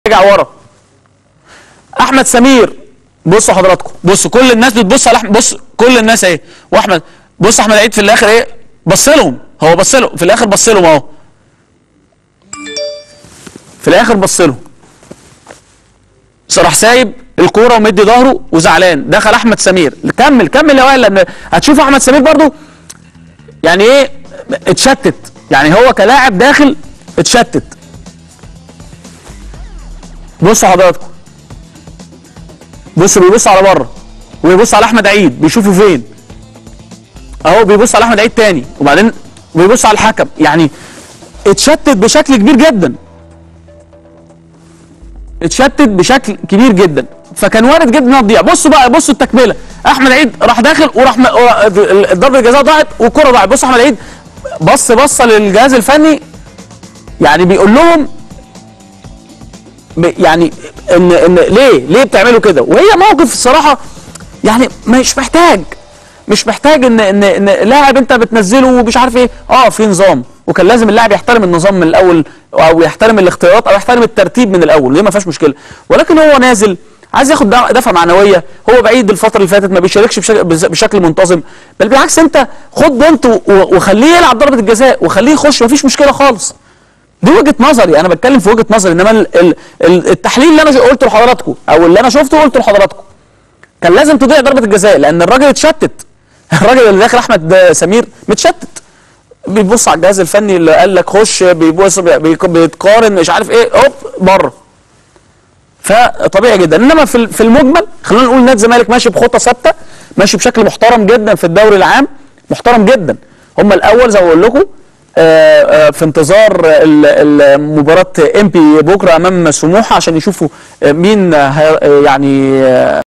رجع ورا احمد سمير بصوا حضراتكم بصوا كل الناس بتبص على احمد بص كل الناس اهي واحمد بص احمد عيد في الاخر ايه بص لهم هو بص لهم في الاخر بص لهم اهو في الاخر بص لهم راح سايب الكوره ومدي ظهره وزعلان دخل احمد سمير كمل كمل يا وائل لان هتشوف احمد سمير برضو يعني ايه اتشتت يعني هو كلاعب داخل اتشتت بصوا حضراتكم بصوا بيبص على بره وبيبص على احمد عيد بيشوفه فين اهو بيبص على احمد عيد تاني وبعدين بيبص على الحكم يعني اتشتت بشكل كبير جدا اتشتت بشكل كبير جدا فكان وارد جدا انها تضيع بصوا بقى بصوا التكمله احمد عيد راح داخل وراح م... ضربه الجزاء ضاعت والكره ضاعت بصوا احمد عيد بص بصه للجهاز الفني يعني بيقول لهم ب- يعني ان ان ليه ليه بتعملوا كده وهي موقف الصراحه يعني مش محتاج مش محتاج ان ان ان لاعب انت بتنزله ومش عارف ايه اه في نظام وكان لازم اللاعب يحترم النظام من الاول او يحترم الاختيارات او يحترم الترتيب من الاول دي ما فيهاش مشكله ولكن هو نازل عايز ياخد دع- دفعه معنويه هو بعيد الفتره اللي فاتت ما بيشاركش بشكل, بشكل منتظم بل بالعكس انت خد بونت و- وخليه يلعب ضربه الجزاء وخليه يخش ما فيش مشكله خالص دي وجهه نظري انا بتكلم في وجهه نظري انما ال- ال- ال- التحليل اللي انا قلته لحضراتكم او اللي انا شفته قلته لحضراتكم كان لازم تضيع ضربه الجزاء لان الراجل اتشتت الراجل اللي داخل احمد سمير متشتت بيبص على الجهاز الفني اللي قال لك خش بيبص بي- بيتقارن مش عارف ايه هوب بره فطبيعي جدا انما في ال- في المجمل خلينا نقول نادي الزمالك ماشي بخطه ثابته ماشي بشكل محترم جدا في الدوري العام محترم جدا هم الاول زي ما بقول لكم آه، آه، في انتظار ال- ال- مباراه ام بي بكره امام سموحه عشان يشوفوا آه، مين هي- يعني آه،